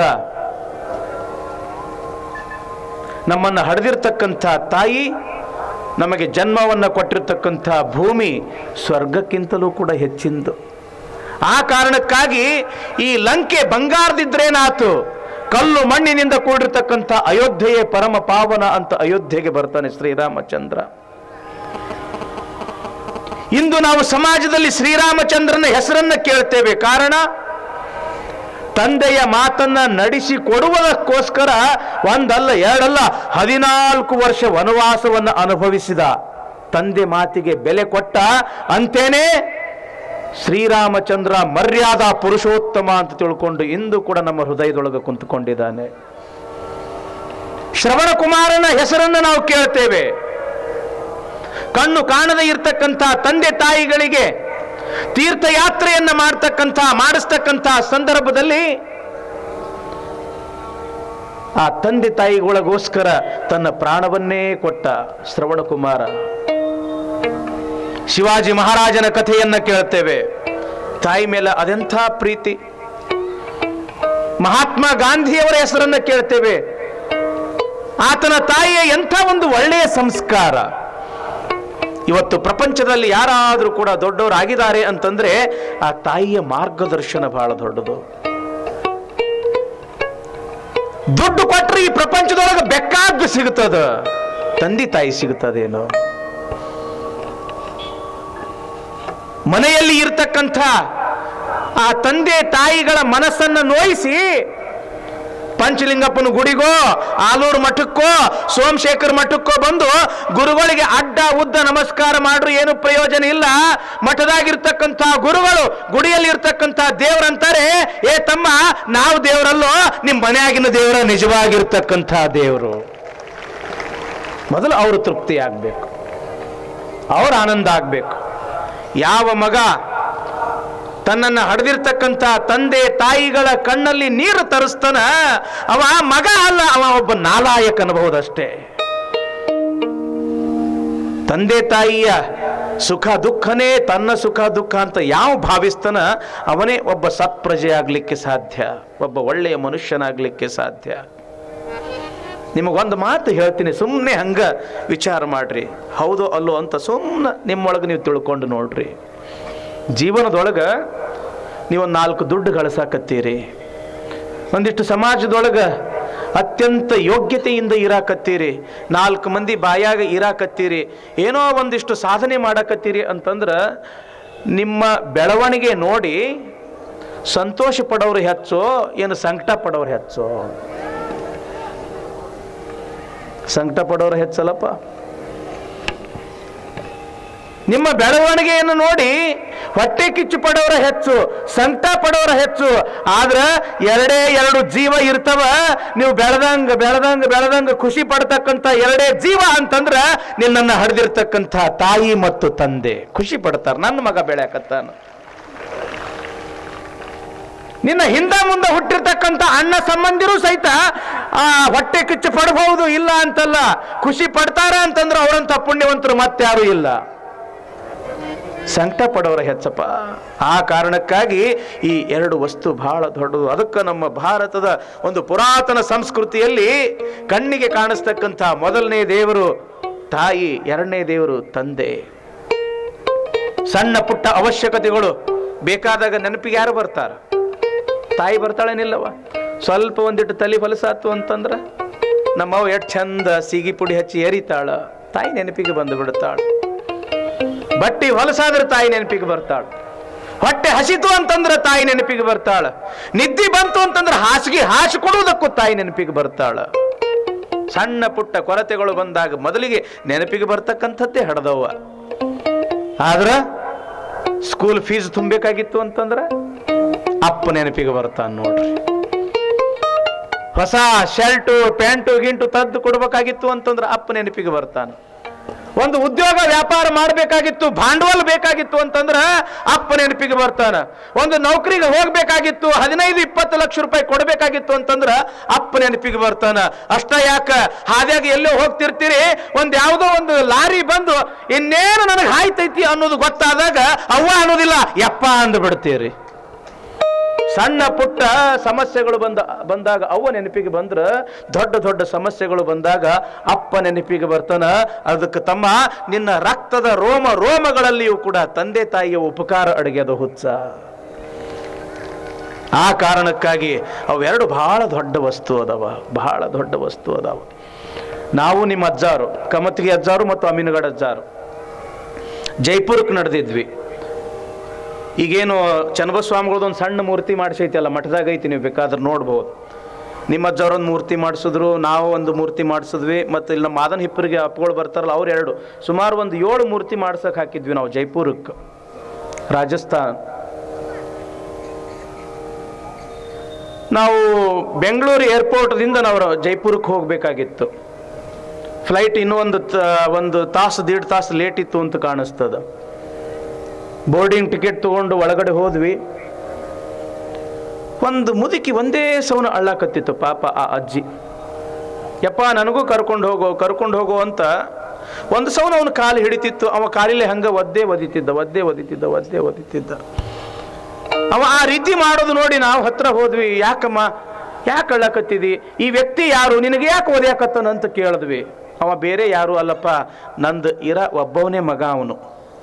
S1: ನಮ್ಮನ್ನು ಹಡೆದಿರ್ತಕ್ಕಂಥ ತಾಯಿ ನಮಗೆ ಜನ್ಮವನ್ನು ಕೊಟ್ಟಿರ್ತಕ್ಕಂಥ ಭೂಮಿ ಸ್ವರ್ಗಕ್ಕಿಂತಲೂ ಕೂಡ ಹೆಚ್ಚಿಂದು ಆ ಕಾರಣಕ್ಕಾಗಿ ಈ ಲಂಕೆ ಬಂಗಾರದಿದ್ರೇನಾತು ಕಲ್ಲು ಮಣ್ಣಿನಿಂದ ಕೂಡಿರ್ತಕ್ಕಂಥ ಅಯೋಧ್ಯೆಯೇ ಪರಮ ಪಾವನ ಅಂತ ಅಯೋಧ್ಯೆಗೆ ಬರ್ತಾನೆ ಶ್ರೀರಾಮಚಂದ್ರ ಇಂದು ನಾವು ಸಮಾಜದಲ್ಲಿ ಶ್ರೀರಾಮಚಂದ್ರನ ಹೆಸರನ್ನ ಕೇಳ್ತೇವೆ ಕಾರಣ ತಂದೆಯ ಮಾತನ್ನ ನಡೆಸಿ ಕೊಡುವುದಕ್ಕೋಸ್ಕರ ಒಂದಲ್ಲ ಎರಡಲ್ಲ ಹದಿನಾಲ್ಕು ವರ್ಷ ವನವಾಸವನ್ನು ಅನುಭವಿಸಿದ ತಂದೆ ಮಾತಿಗೆ ಬೆಲೆ ಕೊಟ್ಟ ಅಂತೇನೆ ಶ್ರೀರಾಮಚಂದ್ರ ಮರ್ಯಾದಾ ಪುರುಷೋತ್ತಮ ಅಂತ ತಿಳ್ಕೊಂಡು ಇಂದು ಕೂಡ ನಮ್ಮ ಹೃದಯದೊಳಗೆ ಕುಂತುಕೊಂಡಿದ್ದಾನೆ ಶ್ರವಣ ಕುಮಾರನ ಹೆಸರನ್ನು ನಾವು ಕೇಳ್ತೇವೆ ಕಣ್ಣು ಕಾಣದೇ ಇರ್ತಕ್ಕಂಥ ತಂದೆ ತಾಯಿಗಳಿಗೆ ತೀರ್ಥಯಾತ್ರೆಯನ್ನ ಮಾಡ್ತಕ್ಕಂಥ ಮಾಡಿಸ್ತಕ್ಕಂಥ ಸಂದರ್ಭದಲ್ಲಿ ಆ ತಂದೆ ತಾಯಿಗಳಿಗೋಸ್ಕರ ತನ್ನ ಪ್ರಾಣವನ್ನೇ ಕೊಟ್ಟ ಶ್ರವಣ ಕುಮಾರ ಶಿವಾಜಿ ಮಹಾರಾಜನ ಕಥೆಯನ್ನ ಕೇಳ್ತೇವೆ ತಾಯಿ ಮೇಲೆ ಅದೆಂಥ ಪ್ರೀತಿ ಮಹಾತ್ಮ ಗಾಂಧಿಯವರ ಹೆಸರನ್ನ ಕೇಳ್ತೇವೆ ಆತನ ತಾಯಿಯ ಎಂಥ ಒಂದು ಒಳ್ಳೆಯ ಸಂಸ್ಕಾರ ಇವತ್ತು ಪ್ರಪಂಚದಲ್ಲಿ ಯಾರಾದರೂ ಕೂಡ ದೊಡ್ಡವರಾಗಿದ್ದಾರೆ ಅಂತಂದ್ರೆ ಆ ತಾಯಿಯ ಮಾರ್ಗದರ್ಶನ ಬಹಳ ದೊಡ್ಡದು ದುಡ್ಡು ಕೊಟ್ರೆ ಈ ಪ್ರಪಂಚದೊಳಗೆ ಬೇಕಾದ್ದು ಸಿಗುತ್ತದ ತಂದೆ ತಾಯಿ ಸಿಗುತ್ತದೇನೋ ಮನೆಯಲ್ಲಿ ಇರ್ತಕ್ಕಂಥ ಆ ತಂದೆ ತಾಯಿಗಳ ಮನಸ್ಸನ್ನ ನೋಯಿಸಿ ಪಂಚಲಿಂಗಪ್ಪನ ಗುಡಿಗೋ ಆಲೂರು ಮಠಕ್ಕೋ ಸೋಮಶೇಖರ್ ಮಠಕ್ಕೋ ಬಂದು ಗುರುಗಳಿಗೆ ಅಡ್ಡ ಉದ್ದ ನಮಸ್ಕಾರ ಮಾಡ್ರು ಏನು ಪ್ರಯೋಜನ ಇಲ್ಲ ಮಠದಾಗಿರ್ತಕ್ಕಂಥ ಗುರುಗಳು ಗುಡಿಯಲ್ಲಿ ಇರ್ತಕ್ಕಂಥ ದೇವರಂತಾರೆ ಏ ತಮ್ಮ ನಾವು ದೇವರಲ್ಲೋ ನಿಮ್ಮ ಮನೆಯಾಗಿನ ದೇವರ ನಿಜವಾಗಿರ್ತಕ್ಕಂಥ ದೇವರು ಮೊದಲು ಅವರು ತೃಪ್ತಿ ಆಗ್ಬೇಕು ಅವ್ರ ಆನಂದ ಆಗ್ಬೇಕು ಯಾವ ಮಗ ತನ್ನನ್ನು ಹಡೆದಿರ್ತಕ್ಕಂಥ ತಂದೆ ತಾಯಿಗಳ ಕಣ್ಣಲ್ಲಿ ನೀರು ತರಿಸ್ತಾನ ಅವ ಮಗ ಅಲ್ಲ ಅವ ಒಬ್ಬ ನಾಲಾಯಕ ಅನ್ಬಹುದಷ್ಟೇ ತಂದೆ ತಾಯಿಯ ಸುಖ ದುಃಖನೇ ತನ್ನ ಸುಖ ದುಃಖ ಅಂತ ಯಾವ ಭಾವಿಸ್ತಾನ ಅವನೇ ಒಬ್ಬ ಸತ್ಪ್ರಜೆ ಆಗ್ಲಿಕ್ಕೆ ಸಾಧ್ಯ ಒಬ್ಬ ಒಳ್ಳೆಯ ಮನುಷ್ಯನಾಗ್ಲಿಕ್ಕೆ ಸಾಧ್ಯ ನಿಮಗೊಂದು ಮಾತು ಹೇಳ್ತೀನಿ ಸುಮ್ಮನೆ ಹಂಗ ವಿಚಾರ ಮಾಡ್ರಿ ಹೌದು ಅಲ್ಲೋ ಅಂತ ಸುಮ್ಮನೆ ನಿಮ್ಮೊಳಗೆ ನೀವು ತಿಳ್ಕೊಂಡು ನೋಡ್ರಿ ಜೀವನದೊಳಗೆ ನೀವೊಂದು ನಾಲ್ಕು ದುಡ್ಡು ಗಳಿಸಾಕತ್ತೀರಿ ಒಂದಿಷ್ಟು ಸಮಾಜದೊಳಗೆ ಅತ್ಯಂತ ಯೋಗ್ಯತೆಯಿಂದ ಇರಾಕತ್ತೀರಿ ನಾಲ್ಕು ಮಂದಿ ಬಾಯಾಗ ಇರಾಕತ್ತೀರಿ ಏನೋ ಒಂದಿಷ್ಟು ಸಾಧನೆ ಮಾಡಕತ್ತೀರಿ ಅಂತಂದ್ರೆ ನಿಮ್ಮ ಬೆಳವಣಿಗೆ ನೋಡಿ ಸಂತೋಷ ಪಡೋರು ಹೆಚ್ಚೋ ಏನು ಸಂಕಟ ಪಡೋರು ಹೆಚ್ಚೋ ಸಂಕಟ ಪಡೋರು ಹೆಚ್ಚಲ್ಲಪ್ಪ ನಿಮ್ಮ ಬೆಳವಣಿಗೆಯನ್ನು ನೋಡಿ ಹೊಟ್ಟೆ ಕಿಚ್ಚು ಪಡೋರ ಹೆಚ್ಚು ಸಂಕಟ ಪಡೋರ ಹೆಚ್ಚು ಆದ್ರ ಎರಡೇ ಎರಡು ಜೀವ ಇರ್ತವ ನೀವು ಬೆಳೆದಂಗ ಬೆಳೆದಂಗ ಬೆಳೆದಂಗ ಖುಷಿ ಪಡ್ತಕ್ಕಂಥ ಎರಡೇ ಜೀವ ಅಂತಂದ್ರ ನಿನ್ನನ್ನು ಹಡ್ದಿರ್ತಕ್ಕಂಥ ತಾಯಿ ಮತ್ತು ತಂದೆ ಖುಷಿ ಪಡ್ತಾರ ನನ್ನ ಮಗ ಬೆಳೆಯಕತ್ತಾನ ನಿನ್ನ ಹಿಂದ ಮುಂದೆ ಹುಟ್ಟಿರ್ತಕ್ಕಂಥ ಅಣ್ಣ ಸಂಬಂಧಿರು ಸಹಿತ ಆ ಹೊಟ್ಟೆ ಕಿಚ್ಚು ಪಡಬಹುದು ಇಲ್ಲ ಅಂತಲ್ಲ ಖುಷಿ ಪಡ್ತಾರ ಅಂತಂದ್ರೆ ಅವರಂತ ಪುಣ್ಯವಂತರು ಮತ್ತಾರು ಇಲ್ಲ ಸಂಕಟ ಪಡೋರ ಹೆಚ್ಚಪ್ಪ ಆ ಕಾರಣಕ್ಕಾಗಿ ಈ ಎರಡು ವಸ್ತು ಬಹಳ ದೊಡ್ಡದು ಅದಕ್ಕೆ ನಮ್ಮ ಭಾರತದ ಒಂದು ಪುರಾತನ ಸಂಸ್ಕೃತಿಯಲ್ಲಿ ಕಣ್ಣಿಗೆ ಕಾಣಿಸ್ತಕ್ಕಂಥ ಮೊದಲನೇ ದೇವರು ತಾಯಿ ಎರಡನೇ ದೇವರು ತಂದೆ ಸಣ್ಣ ಪುಟ್ಟ ಅವಶ್ಯಕತೆಗಳು ಬೇಕಾದಾಗ ನೆನಪಿಗೆ ಯಾರು ಬರ್ತಾರ ತಾಯಿ ಬರ್ತಾಳೇನಿಲ್ಲವ ಸ್ವಲ್ಪ ಒಂದಿಟ್ಟು ತಲೆ ಫಲಸಾತು ಅಂತಂದ್ರ ನಮ್ಮವ್ ಎಷ್ಟು ಚಂದ ಸೀಗಿ ಪುಡಿ ಹಚ್ಚಿ ಎರಿತಾಳ ತಾಯಿ ನೆನಪಿಗೆ ಬಂದು ಬಿಡುತ್ತಾಳ ಬಟ್ಟಿ ಹೊಲಸಾದ್ರೆ ತಾಯಿ ನೆನಪಿಗೆ ಬರ್ತಾಳ ಹೊಟ್ಟೆ ಹಸಿತು ಅಂತಂದ್ರೆ ತಾಯಿ ನೆನಪಿಗೆ ಬರ್ತಾಳ ನಿದ್ದೆ ಬಂತು ಅಂತಂದ್ರೆ ಹಾಸಿಗೆ ಹಾಸಿ ಕೊಡುವುದಕ್ಕೂ ತಾಯಿ ನೆನಪಿಗೆ ಬರ್ತಾಳ ಸಣ್ಣ ಪುಟ್ಟ ಕೊರತೆಗಳು ಬಂದಾಗ ಮೊದಲಿಗೆ ನೆನಪಿಗೆ ಬರ್ತಕ್ಕಂಥದ್ದೇ ಹಡದವ್ವ ಆದ್ರ ಸ್ಕೂಲ್ ಫೀಸ್ ತುಂಬಬೇಕಾಗಿತ್ತು ಅಂತಂದ್ರೆ ಅಪ್ಪ ನೆನಪಿಗೆ ಬರ್ತಾನ ನೋಡ್ರಿ ಹೊಸ ಶರ್ಟು ಪ್ಯಾಂಟು ಗಿಂಟು ತದ್ದು ಕೊಡ್ಬೇಕಾಗಿತ್ತು ಅಂತಂದ್ರೆ ಅಪ್ಪ ನೆನಪಿಗೆ ಬರ್ತಾನ ಒಂದು ಉದ್ಯೋಗ ವ್ಯಾಪಾರ ಮಾಡಬೇಕಾಗಿತ್ತು ಭಾಂಡವಾಳ ಬೇಕಾಗಿತ್ತು ಅಂತಂದ್ರ ಅಪ್ಪ ನೆನಪಿಗೆ ಬರ್ತಾನ ಒಂದು ನೌಕರಿಗೆ ಹೋಗ್ಬೇಕಾಗಿತ್ತು ಹದಿನೈದು ಇಪ್ಪತ್ತು ಲಕ್ಷ ರೂಪಾಯಿ ಕೊಡಬೇಕಾಗಿತ್ತು ಅಂತಂದ್ರ ಅಪ್ಪ ನೆನಪಿಗೆ ಬರ್ತಾನ ಅಷ್ಟ ಯಾಕ ಹಾದ್ಯಾಗ ಎಲ್ಲೋ ಹೋಗ್ತಿರ್ತೀರಿ ಒಂದ್ ಯಾವುದೋ ಒಂದು ಲಾರಿ ಬಂದು ಇನ್ನೇನು ನನಗೆ ಹಾಯ್ತೈತಿ ಅನ್ನೋದು ಗೊತ್ತಾದಾಗ ಅವ್ವ ಅನ್ನೋದಿಲ್ಲ ಯಪ್ಪ ಅಂದು ಬಿಡ್ತೀರಿ ಸಣ್ಣ ಪುಟ್ಟ ಸಮಸ್ಯೆಗಳು ಬಂದ ಬಂದಾಗ ಅವ್ವ ನೆನಪಿಗೆ ಬಂದ್ರ ದೊಡ್ಡ ದೊಡ್ಡ ಸಮಸ್ಯೆಗಳು ಬಂದಾಗ ಅಪ್ಪ ನೆನಪಿಗೆ ಬರ್ತಾನ ಅದಕ್ಕೆ ತಮ್ಮ ನಿನ್ನ ರಕ್ತದ ರೋಮ ರೋಮಗಳಲ್ಲಿಯೂ ಕೂಡ ತಂದೆ ತಾಯಿಯ ಉಪಕಾರ ಅಡಗ್ಯದ ಹುಚ್ಚ ಆ ಕಾರಣಕ್ಕಾಗಿ ಅವೆರಡು ಬಹಳ ದೊಡ್ಡ ವಸ್ತು ಅದಾವ ಬಹಳ ದೊಡ್ಡ ವಸ್ತು ಅದಾವ ನಾವು ನಿಮ್ಮ ಅಜ್ಜಾರು ಕಮತಿಗೆ ಅಜ್ಜಾರು ಮತ್ತು ಅಮೀನುಗಡ ಅಜ್ಜಾರು ಜೈಪುರಕ್ಕೆ ನಡೆದಿದ್ವಿ ಈಗೇನು ಚನ್ನಬಸ್ವಾಮಿಗಳದ್ದು ಒಂದು ಸಣ್ಣ ಮೂರ್ತಿ ಮಾಡಿಸೈತಲ್ಲ ಮಠದಾಗ ಐತಿ ನೀವು ಬೇಕಾದ್ರೆ ನೋಡ್ಬೋದು ನಿಮ್ಮ ಅಜ್ಜವ್ರೊಂದು ಮೂರ್ತಿ ಮಾಡಿಸಿದ್ರು ನಾವು ಒಂದು ಮೂರ್ತಿ ಮಾಡಿಸಿದ್ವಿ ಮತ್ತು ಇಲ್ಲಿ ನಮ್ಮ ಮಾದನ್ ಹಿಪ್ಪರಿಗೆ ಅಪ್ಪಗಳು ಬರ್ತಾರಲ್ಲ ಅವ್ರು ಎರಡು ಸುಮಾರು ಒಂದು ಏಳು ಮೂರ್ತಿ ಮಾಡ್ಸಕ್ಕೆ ಹಾಕಿದ್ವಿ ನಾವು ಜೈಪುರಕ್ಕೆ ರಾಜಸ್ಥಾನ್ ನಾವು ಬೆಂಗಳೂರು ಏರ್ಪೋರ್ಟ್ದಿಂದ ನಾವು ಜೈಪುರಕ್ಕೆ ಹೋಗಬೇಕಾಗಿತ್ತು ಫ್ಲೈಟ್ ಇನ್ನೂ ಒಂದು ತ- ಒಂದು ತಾಸು ದೀಡ್ ತಾಸು ಲೇಟ್ ಇತ್ತು ಅಂತ ಕಾಣಿಸ್ತದ ಬೋರ್ಡಿಂಗ್ ಟಿಕೆಟ್ ತಗೊಂಡು ಒಳಗಡೆ ಹೋದ್ವಿ ಒಂದು ಮುದುಕಿ ಒಂದೇ ಸೌನ ಅಳ್ಳಾಕತ್ತಿತ್ತು ಪಾಪ ಆ ಅಜ್ಜಿ ಯಪ್ಪ ನನಗೂ ಕರ್ಕೊಂಡು ಹೋಗೋ ಕರ್ಕೊಂಡು ಹೋಗೋ ಅಂತ ಒಂದು ಸೌನ ಅವನ ಕಾಲು ಹಿಡಿತಿತ್ತು ಅವ ಕಾಲಿಲೆ ಹಂಗ ಒದ್ದೇ ಒದಿತಿದ್ದ ಒದ್ದೇ ಒದಿತಿದ್ದ ಒದ್ದೇ ಒದಿತಿದ್ದ ಅವ ಆ ರೀತಿ ಮಾಡೋದು ನೋಡಿ ನಾವು ಹತ್ರ ಹೋದ್ವಿ ಯಾಕಮ್ಮ ಯಾಕೆ ಅಳ್ಳಕತ್ತಿದಿ ಈ ವ್ಯಕ್ತಿ ಯಾರು ನಿನಗೆ ಯಾಕೆ ಓದ್ಯಾಕತ್ತನ ಅಂತ ಕೇಳಿದ್ವಿ ಅವ ಬೇರೆ ಯಾರು ಅಲ್ಲಪ್ಪ ನಂದು ಇರ ಒಬ್ಬವನೇ ಮಗ ಅವನು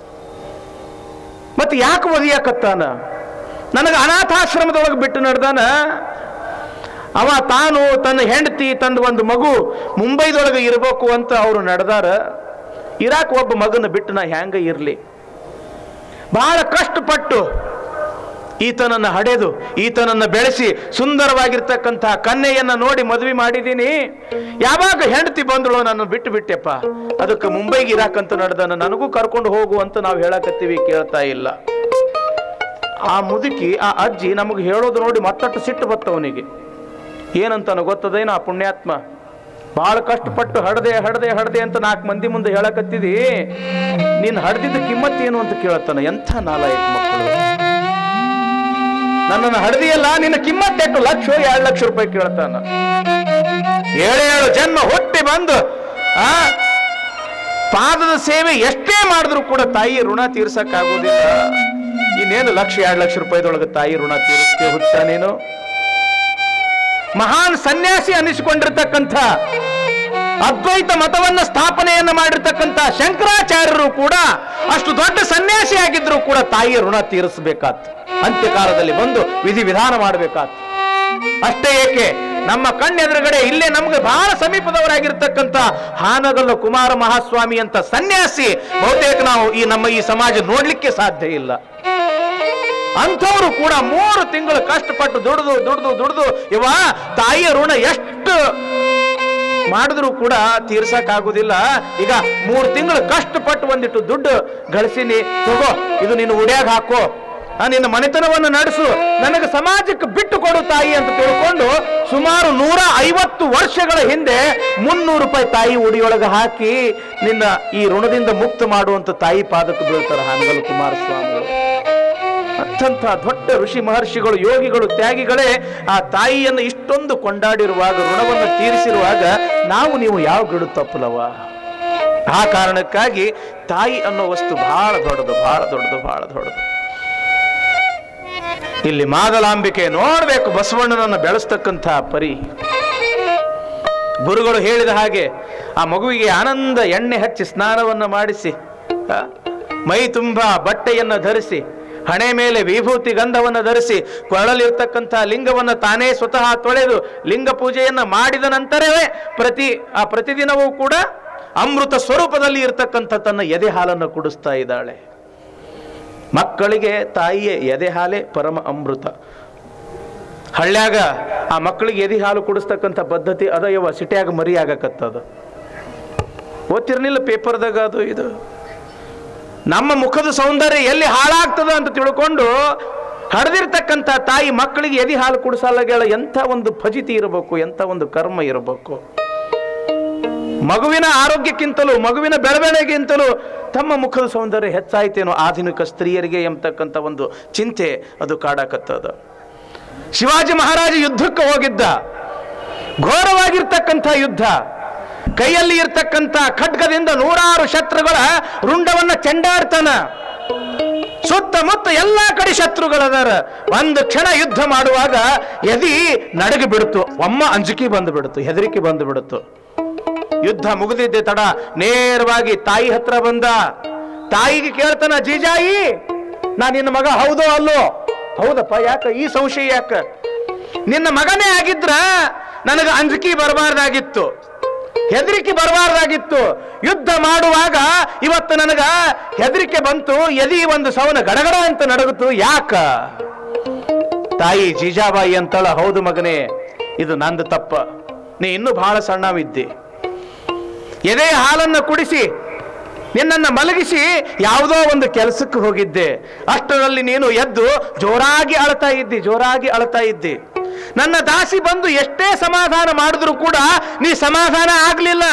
S1: ಮತ್ತೆ ಯಾಕೆ ಒದಿಯಾಕತ್ತಾನ ನನಗೆ ಅನಾಥಾಶ್ರಮದೊಳಗೆ ಬಿಟ್ಟು ನಡೆದಾನ ಅವ ತಾನು ತನ್ನ ಹೆಂಡತಿ ತನ್ನ ಒಂದು ಮಗು ಮುಂಬೈದೊಳಗೆ ಇರಬೇಕು ಅಂತ ಅವರು ನಡೆದಾರ ಇರಾಕ್ ಒಬ್ಬ ಮಗನ ಬಿಟ್ಟು ನಾ ಹ್ಯಾಂಗ ಇರಲಿ ಬಹಳ ಕಷ್ಟಪಟ್ಟು ಈತನನ್ನು ಹಡೆದು ಈತನನ್ನು ಬೆಳೆಸಿ ಸುಂದರವಾಗಿರ್ತಕ್ಕಂಥ ಕನ್ಯೆಯನ್ನ ನೋಡಿ ಮದುವೆ ಮಾಡಿದ್ದೀನಿ ಯಾವಾಗ ಹೆಂಡತಿ ಬಂದಳು ನಾನು ಬಿಟ್ಟು ಬಿಟ್ಟೆಪ್ಪ ಅದಕ್ಕೆ ಮುಂಬೈಗೆ ಇರಾಕಂತ ನಡೆದನ ನನಗೂ ಕರ್ಕೊಂಡು ಹೋಗು ಅಂತ ನಾವು ಹೇಳಕತ್ತೀವಿ ಕೇಳ್ತಾ ಇಲ್ಲ ಆ ಮುದುಕಿ ಆ ಅಜ್ಜಿ ನಮಗೆ ಹೇಳೋದು ನೋಡಿ ಮತ್ತಟ್ಟು ಸಿಟ್ಟು ಬತ್ತವನಿಗೆ ಏನಂತಾನ ಗೊತ್ತದೇನೋ ಆ ಪುಣ್ಯಾತ್ಮ ಬಹಳ ಕಷ್ಟಪಟ್ಟು ಹಡದೆ ಹಡದೆ ಹಡದೆ ಅಂತ ನಾಲ್ಕು ಮಂದಿ ಮುಂದೆ ಹೇಳಕತ್ತಿದಿ ನೀನ್ ಹಡ್ದಿದ್ದ ಕಿಮ್ಮತ್ ಏನು ಅಂತ ಕೇಳತ್ತಾನ ಎಂಥ ನಾಲಾಯಕ ಮಕ್ಕಳು ನನ್ನನ್ನು ಹಡದಿಯಲ್ಲ ನಿನ್ನ ಕಿಮ್ಮತ್ ಎಷ್ಟು ಲಕ್ಷ ಎರಡು ಲಕ್ಷ ರೂಪಾಯಿ ಕೇಳ್ತಾನ ಏಳೇಳು ಜನ್ಮ ಹುಟ್ಟಿ ಬಂದು ಆ ಪಾದದ ಸೇವೆ ಎಷ್ಟೇ ಮಾಡಿದ್ರು ಕೂಡ ತಾಯಿ ಋಣ ತೀರ್ಸಕ್ಕಾಗೋದಿಲ್ಲ ಇನ್ನೇನು ಲಕ್ಷ ಎರಡು ಲಕ್ಷ ರೂಪಾಯಿದೊಳಗೆ ತಾಯಿ ಋಣ ತೀರಿಸ್ತೇ ಹುಚ್ಚ ನೀನು ಮಹಾನ್ ಸನ್ಯಾಸಿ ಅನಿಸಿಕೊಂಡಿರ್ತಕ್ಕಂಥ ಅದ್ವೈತ ಮತವನ್ನ ಸ್ಥಾಪನೆಯನ್ನ ಮಾಡಿರ್ತಕ್ಕಂಥ ಶಂಕರಾಚಾರ್ಯರು ಕೂಡ ಅಷ್ಟು ದೊಡ್ಡ ಸನ್ಯಾಸಿ ಆಗಿದ್ರು ಕೂಡ ತಾಯಿಯ ಋಣ ತೀರಿಸಬೇಕಾತ್ ಅಂತ್ಯಕಾಲದಲ್ಲಿ ಬಂದು ವಿಧಿ ವಿಧಾನ ಮಾಡಬೇಕಾತ್ ಅಷ್ಟೇ ಏಕೆ ನಮ್ಮ ಕಣ್ಣೆದುರುಗಡೆ ಇಲ್ಲೇ ನಮ್ಗೆ ಬಹಳ ಸಮೀಪದವರಾಗಿರ್ತಕ್ಕಂಥ ಹಾನಗಲ್ಲು ಕುಮಾರ ಮಹಾಸ್ವಾಮಿ ಅಂತ ಸನ್ಯಾಸಿ ಬಹುತೇಕ ನಾವು ಈ ನಮ್ಮ ಈ ಸಮಾಜ ನೋಡ್ಲಿಕ್ಕೆ ಸಾಧ್ಯ ಇಲ್ಲ ಅಂಥವ್ರು ಕೂಡ ಮೂರು ತಿಂಗಳು ಕಷ್ಟಪಟ್ಟು ದುಡಿದು ದುಡಿದು ದುಡಿದು ಇವ ತಾಯಿಯ ಋಣ ಎಷ್ಟು ಮಾಡಿದ್ರು ಕೂಡ ತೀರ್ಸಕ್ಕಾಗುದಿಲ್ಲ ಈಗ ಮೂರು ತಿಂಗಳು ಕಷ್ಟಪಟ್ಟು ಒಂದಿಟ್ಟು ದುಡ್ಡು ಗಳಿಸಿನಿ ತಗೋ ಇದು ನೀನು ಉಡ್ಯಾಗ ಹಾಕೋ ಆ, ನಿನ್ನ ಮನೆತನವನ್ನು ನಡೆಸು ನನಗೆ ಸಮಾಜಕ್ಕೆ ಬಿಟ್ಟು ಕೊಡು ತಾಯಿ ಅಂತ ತಿಳ್ಕೊಂಡು ಸುಮಾರು ನೂರ ಐವತ್ತು ವರ್ಷಗಳ ಹಿಂದೆ ಮುನ್ನೂರು ರೂಪಾಯಿ ತಾಯಿ ಉಡಿಯೊಳಗೆ ಹಾಕಿ ನಿನ್ನ ಈ ಋಣದಿಂದ ಮುಕ್ತ ಮಾಡುವಂತ ತಾಯಿ ಪಾದಕ್ಕೆ ಬೀಳ್ತಾರೆ ಹಾನಗಲ್ ಕುಮಾರಸ್ವಾಮಿ ಅತ್ಯಂತ ದೊಡ್ಡ ಋಷಿ ಮಹರ್ಷಿಗಳು ಯೋಗಿಗಳು ತ್ಯಾಗಿಗಳೇ ಆ ತಾಯಿಯನ್ನು ಇಷ್ಟೊಂದು ಕೊಂಡಾಡಿರುವಾಗ ಋಣವನ್ನು ತೀರಿಸಿರುವಾಗ ನಾವು ನೀವು ಯಾವ ಗಿಡು ತಪ್ಪಲವ ಆ ಕಾರಣಕ್ಕಾಗಿ ತಾಯಿ ಅನ್ನೋ ವಸ್ತು ಬಹಳ ದೊಡ್ಡದು ಬಹಳ ದೊಡ್ಡದು ಬಹಳ ದೊಡ್ಡದು ಇಲ್ಲಿ ಮಾದಲಾಂಬಿಕೆ ನೋಡ್ಬೇಕು ಬಸವಣ್ಣನನ್ನು ಬೆಳೆಸ್ತಕ್ಕಂಥ ಪರಿ ಗುರುಗಳು ಹೇಳಿದ ಹಾಗೆ ಆ ಮಗುವಿಗೆ ಆನಂದ ಎಣ್ಣೆ ಹಚ್ಚಿ ಸ್ನಾನವನ್ನು ಮಾಡಿಸಿ ಆ, ಮೈ ತುಂಬ ಬಟ್ಟೆಯನ್ನು ಧರಿಸಿ ಹಣೆ ಮೇಲೆ ವಿಭೂತಿ ಗಂಧವನ್ನು ಧರಿಸಿ ಕೊರಳಲಿರ್ತಕ್ಕಂಥ ಲಿಂಗವನ್ನು ತಾನೇ ಸ್ವತಃ ತೊಳೆದು ಲಿಂಗ ಪೂಜೆಯನ್ನು ಮಾಡಿದ ನಂತರವೇ ಪ್ರತಿ ಆ ಪ್ರತಿದಿನವೂ ಕೂಡ ಅಮೃತ ಸ್ವರೂಪದಲ್ಲಿ ಇರ್ತಕ್ಕಂಥ ತನ್ನ ಎದೆ ಹಾಲನ್ನು ಕುಡಿಸ್ತಾ ಇದ್ದಾಳೆ ಮಕ್ಕಳಿಗೆ ತಾಯಿಯ ಎದೆ ಹಾಲೇ ಪರಮ ಅಮೃತ ಹಳ್ಳ್ಯಾಗ ಆ ಮಕ್ಕಳಿಗೆ ಎದೆ ಹಾಲು ಕುಡಿಸ್ತಕ್ಕಂಥ ಪದ್ಧತಿ ಅದ ಯವ ಸಿಟಿಯಾಗ ಮರಿ ಆಗಕತ್ತದ ಓದ್ತಿರ್ನಿಲ್ಲ ಪೇಪರ್ದಾಗ ಅದು ಇದು ನಮ್ಮ ಮುಖದ ಸೌಂದರ್ಯ ಎಲ್ಲಿ ಹಾಳಾಗ್ತದ ಅಂತ ತಿಳ್ಕೊಂಡು ಹಡ್ದಿರ್ತಕ್ಕಂಥ ತಾಯಿ ಮಕ್ಕಳಿಗೆ ಎದೆ ಹಾಲು ಕುಡಿಸಲಾಗ್ಯಾಳ ಎಂಥ ಒಂದು ಫಜಿತಿ ಇರಬೇಕು ಎಂಥ ಒಂದು ಕರ್ಮ ಇರಬೇಕು ಮಗುವಿನ ಆರೋಗ್ಯಕ್ಕಿಂತಲೂ ಮಗುವಿನ ಬೆಳವಣಿಗೆಗಿಂತಲೂ ತಮ್ಮ ಮುಖದ ಸೌಂದರ್ಯ ಹೆಚ್ಚಾಯ್ತೇನೋ ಆಧುನಿಕ ಸ್ತ್ರೀಯರಿಗೆ ಎಂಬತಕ್ಕಂಥ ಒಂದು ಚಿಂತೆ ಅದು ಕಾಡಕತ್ತದ ಶಿವಾಜಿ ಮಹಾರಾಜ ಯುದ್ಧಕ್ಕೆ ಹೋಗಿದ್ದ ಘೋರವಾಗಿರ್ತಕ್ಕಂಥ ಯುದ್ಧ ಕೈಯಲ್ಲಿ ಇರ್ತಕ್ಕಂಥ ಖಡ್ಗದಿಂದ ನೂರಾರು ಶತ್ರುಗಳ ರುಂಡವನ್ನ ಚೆಂಡಾಡ್ತಾನ ಸುತ್ತಮುತ್ತ ಎಲ್ಲಾ ಕಡೆ ಶತ್ರುಗಳದಾರ ಒಂದು ಕ್ಷಣ ಯುದ್ಧ ಮಾಡುವಾಗ ಎದಿ ನಡಗಿ ಬಿಡ್ತು ಒಮ್ಮ ಅಂಜಿಕೆ ಬಂದು ಬಿಡ್ತು ಹೆದರಿಕೆ ಬಂದು ಬಿಡ್ತು ಯುದ್ಧ ಮುಗಿದಿದ್ದೆ ತಡ ನೇರವಾಗಿ ತಾಯಿ ಹತ್ರ ಬಂದ ತಾಯಿಗೆ ಕೇಳ್ತಾನ ಜೀಜಾಯಿ ನಾ ನಿನ್ನ ಮಗ ಹೌದೋ ಅಲ್ಲೋ ಹೌದಪ್ಪ ಯಾಕ ಈ ಸಂಶಯ ಯಾಕ ನಿನ್ನ ಮಗನೇ ಆಗಿದ್ರ ನನಗೆ ಅಂಜಿಕೆ ಬರಬಾರ್ದಾಗಿತ್ತು ಹೆದರಿಕೆ ಬರಬಾರ್ದಾಗಿತ್ತು ಯುದ್ಧ ಮಾಡುವಾಗ ಇವತ್ತು ನನಗ ಹೆದರಿಕೆ ಬಂತು ಎದಿ ಒಂದು ಸವನ ಗಡಗಡ ಅಂತ ನಡಗುತ್ತು ಯಾಕ ತಾಯಿ ಜೀಜಾಬಾಯಿ ಅಂತಳ ಹೌದು ಮಗನೇ ಇದು ನಂದು ತಪ್ಪ ನೀ ಇನ್ನೂ ಬಹಳ ಸಣ್ಣವಿದ್ದೆ ಎದೆ ಹಾಲನ್ನು ಕುಡಿಸಿ ನಿನ್ನನ್ನು ಮಲಗಿಸಿ ಯಾವುದೋ ಒಂದು ಕೆಲಸಕ್ಕೆ ಹೋಗಿದ್ದೆ ಅಷ್ಟರಲ್ಲಿ ನೀನು ಎದ್ದು ಜೋರಾಗಿ ಅಳ್ತಾ ಇದ್ದಿ ಜೋರಾಗಿ ಅಳ್ತಾ ಇದ್ದಿ ನನ್ನ ದಾಸಿ ಬಂದು ಎಷ್ಟೇ ಸಮಾಧಾನ ಮಾಡಿದ್ರು ಕೂಡ ನೀ ಸಮಾಧಾನ ಆಗ್ಲಿಲ್ಲ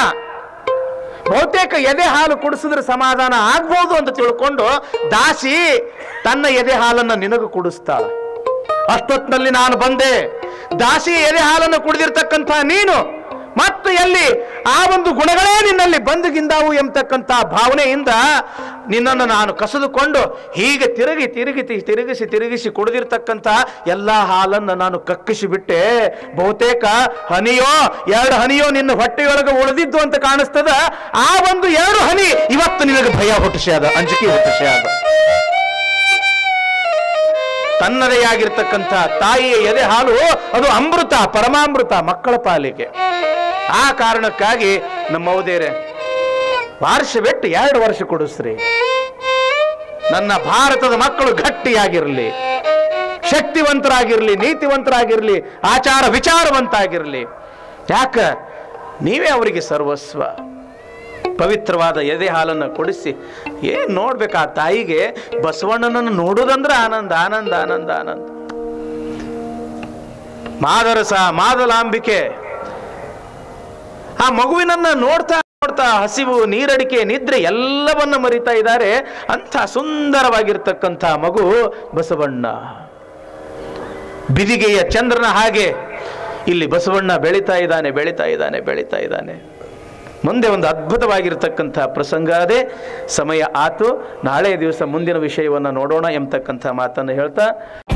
S1: ಬಹುತೇಕ ಎದೆ ಹಾಲು ಕುಡಿಸಿದ್ರೆ ಸಮಾಧಾನ ಆಗ್ಬೋದು ಅಂತ ತಿಳ್ಕೊಂಡು ದಾಸಿ ತನ್ನ ಎದೆ ಹಾಲನ್ನು ನಿನಗೂ ಕುಡಿಸ್ತಾಳ ಅಷ್ಟೊತ್ತಿನಲ್ಲಿ ನಾನು ಬಂದೆ ದಾಸಿ ಎದೆ ಹಾಲನ್ನು ಕುಡಿದಿರ್ತಕ್ಕಂಥ ನೀನು ಮತ್ತು ಎಲ್ಲಿ ಆ ಒಂದು ಗುಣಗಳೇ ನಿನ್ನಲ್ಲಿ ಬಂದುಗಿಂದಾವು ಎಂಬತಕ್ಕಂಥ ಭಾವನೆಯಿಂದ ನಿನ್ನನ್ನು ನಾನು ಕಸಿದುಕೊಂಡು ಹೀಗೆ ತಿರುಗಿ ತಿರುಗಿ ತಿ- ತಿರುಗಿಸಿ ತಿರುಗಿಸಿ ಕುಡಿದಿರ್ತಕ್ಕಂಥ ಎಲ್ಲ ಹಾಲನ್ನು ನಾನು ಕಕ್ಕಿಸಿ ಬಿಟ್ಟೆ ಬಹುತೇಕ ಹನಿಯೋ ಎರಡು ಹನಿಯೋ ನಿನ್ನ ಹೊಟ್ಟೆಯೊಳಗೆ ಉಳಿದಿದ್ದು ಅಂತ ಕಾಣಿಸ್ತದ ಆ ಒಂದು ಎರಡು ಹನಿ ಇವತ್ತು ನಿನಗೆ ಭಯ ಹುಟ್ಟಿಸ್ಯಾದ ಅಂಜಿಕೆ ಹುಟ್ಟಿಸ್ಯಾದ ತನ್ನದೇ ಆಗಿರ್ತಕ್ಕಂಥ ತಾಯಿಯ ಎದೆ ಹಾಲು ಅದು ಅಮೃತ ಪರಮಾಮೃತ ಮಕ್ಕಳ ಪಾಲಿಗೆ ಆ ಕಾರಣಕ್ಕಾಗಿ ನಮ್ಮ ಮೌದೇರೆ ವರ್ಷ ಬಿಟ್ಟು ಎರಡು ವರ್ಷ ಕೊಡಿಸ್ರಿ ನನ್ನ ಭಾರತದ ಮಕ್ಕಳು ಗಟ್ಟಿಯಾಗಿರಲಿ ಶಕ್ತಿವಂತರಾಗಿರ್ಲಿ ನೀತಿವಂತರಾಗಿರ್ಲಿ ಆಚಾರ ವಿಚಾರವಂತಾಗಿರ್ಲಿ ಯಾಕ ನೀವೇ ಅವರಿಗೆ ಸರ್ವಸ್ವ ಪವಿತ್ರವಾದ ಎದೆ ಹಾಲನ್ನು ಕೊಡಿಸಿ ಏನ್ ನೋಡ್ಬೇಕು ಆ ತಾಯಿಗೆ ಬಸವಣ್ಣನನ್ನು ನೋಡುದಂದ್ರೆ ಆನಂದ ಆನಂದ ಆನಂದ ಆನಂದ ಮಾದರಸ ಮಾದಲಾಂಬಿಕೆ ಆ ಮಗುವಿನನ್ನ ನೋಡ್ತಾ ನೋಡ್ತಾ ಹಸಿವು ನೀರಡಿಕೆ ನಿದ್ರೆ ಎಲ್ಲವನ್ನ ಮರಿತಾ ಇದ್ದಾರೆ ಅಂಥ ಸುಂದರವಾಗಿರ್ತಕ್ಕಂಥ ಮಗು ಬಸವಣ್ಣ ಬಿದಿಗೆಯ ಚಂದ್ರನ ಹಾಗೆ ಇಲ್ಲಿ ಬಸವಣ್ಣ ಬೆಳೀತಾ ಇದ್ದಾನೆ ಬೆಳೀತಾ ಇದ್ದಾನೆ ಬೆಳೀತಾ ಇದ್ದಾನೆ ಮುಂದೆ ಒಂದು ಅದ್ಭುತವಾಗಿರ್ತಕ್ಕಂಥ ಪ್ರಸಂಗ ಅದೇ ಸಮಯ ಆತು ನಾಳೆ ದಿವಸ ಮುಂದಿನ ವಿಷಯವನ್ನು ನೋಡೋಣ ಎಂಬತಕ್ಕಂಥ ಮಾತನ್ನು ಹೇಳ್ತಾ